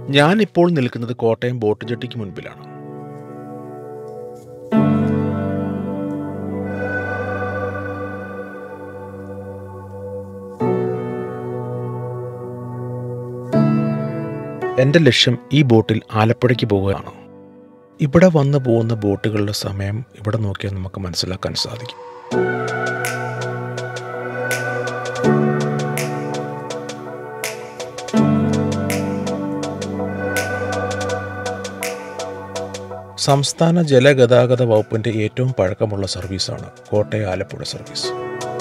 ഞാനിപ്പോൾ നിൽക്കുന്നത് കോട്ടയം ബോട്ട് ജെട്ടിക്ക് മുൻപിലാണ് എൻ്റെ ലക്ഷ്യം ഈ ബോട്ടിൽ ആലപ്പുഴയ്ക്ക് പോവുകയാണ് ഇവിടെ വന്നു പോകുന്ന ബോട്ടുകളുടെ സമയം ഇവിടെ നോക്കിയാൽ നമുക്ക് മനസ്സിലാക്കാൻ സാധിക്കും സംസ്ഥാന ജലഗതാഗത വകുപ്പിൻ്റെ ഏറ്റവും പഴക്കമുള്ള സർവീസാണ് കോട്ടയം ആലപ്പുഴ സർവീസ്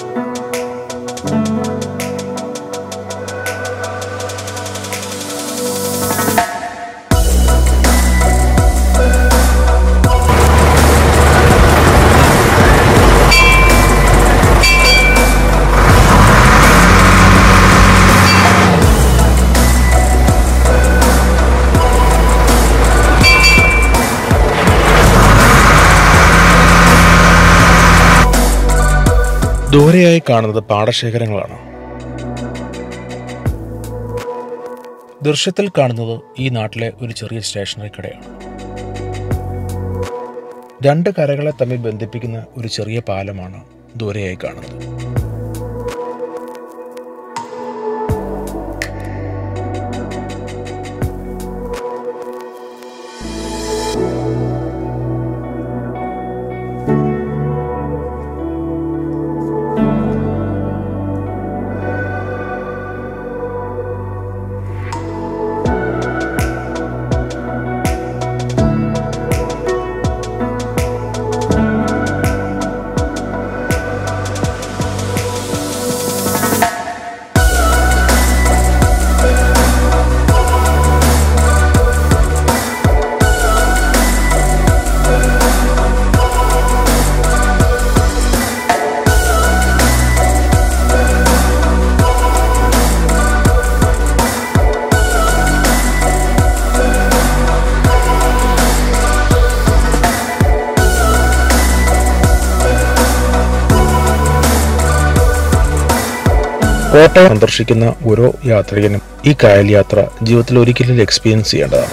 ദൂരെയായി കാണുന്നത് പാടശേഖരങ്ങളാണ് ദൃശ്യത്തിൽ കാണുന്നത് ഈ നാട്ടിലെ ഒരു ചെറിയ സ്റ്റേഷനറി കടയാണ് രണ്ട് കരകളെ തമ്മിൽ ബന്ധിപ്പിക്കുന്ന ഒരു ചെറിയ പാലമാണ് ദൂരെയായി കാണുന്നത് കോട്ടയം സന്ദർശിക്കുന്ന ഓരോ യാത്രികനും ഈ കായൽ യാത്ര ജീവിതത്തിൽ ഒരിക്കലും എക്സ്പീരിയൻസ് ചെയ്യേണ്ടതാണ്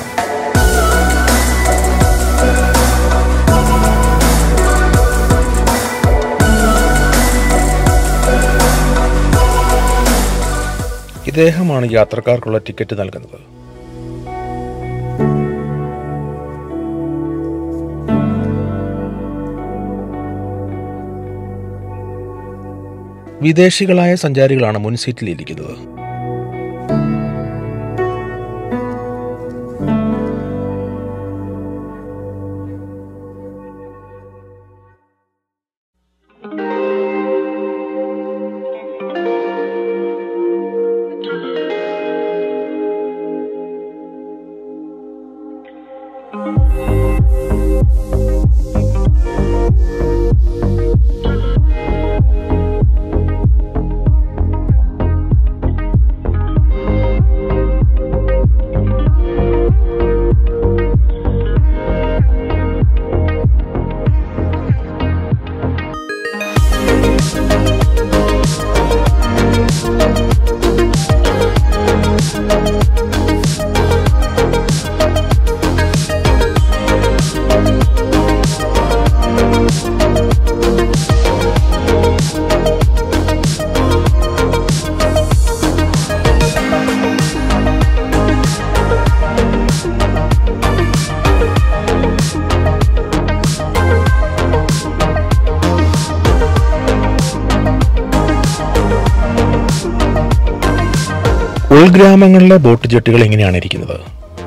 ഇദ്ദേഹമാണ് യാത്രക്കാർക്കുള്ള ടിക്കറ്റ് നൽകുന്നത് വിദേശികളായ സഞ്ചാരികളാണ് മുൻ സീറ്റിൽ ഇരിക്കുന്നത് ഉൾഗ്രാമങ്ങളിലെ ബോട്ട് ജെട്ടുകൾ എങ്ങനെയാണ് ഇരിക്കുന്നത്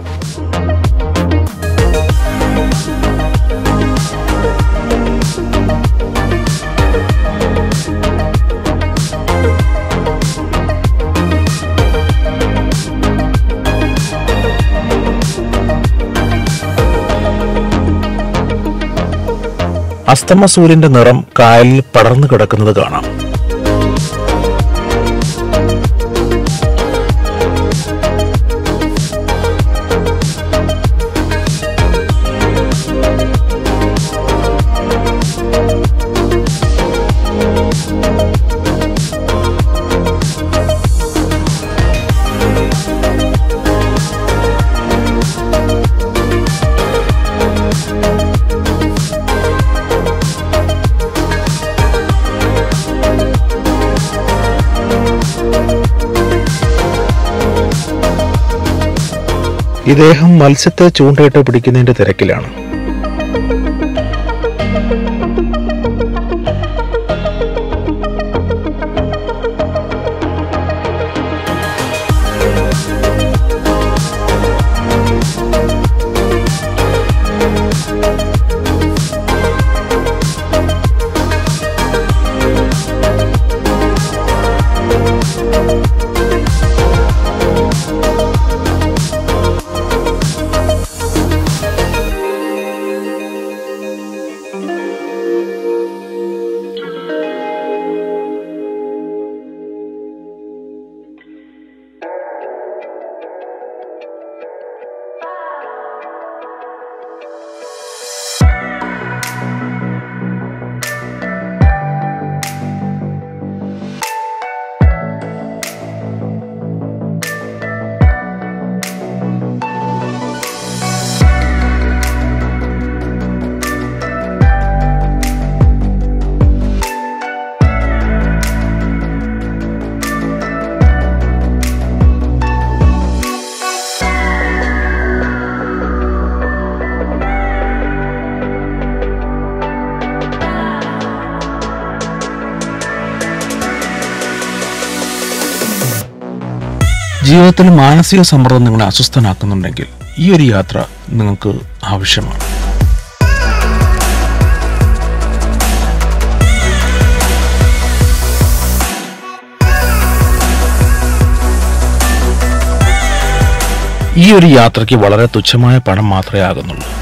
അസ്തമ സൂര്യന്റെ നിറം കായലിൽ പടർന്നു കിടക്കുന്നത് കാണാം ഇദ്ദേഹം മത്സ്യത്തെ ചൂണ്ടയിട്ട് പിടിക്കുന്നതിന്റെ തിരക്കിലാണ് ജീവിതത്തിൽ മാനസിക സമ്മർദ്ദം നിങ്ങളെ അസ്വസ്ഥനാക്കുന്നുണ്ടെങ്കിൽ ഈ ഒരു യാത്ര നിങ്ങൾക്ക് ആവശ്യമാണ് ഈ ഒരു യാത്രയ്ക്ക് വളരെ തുച്ഛമായ പണം മാത്രമേ ആകുന്നുള്ളൂ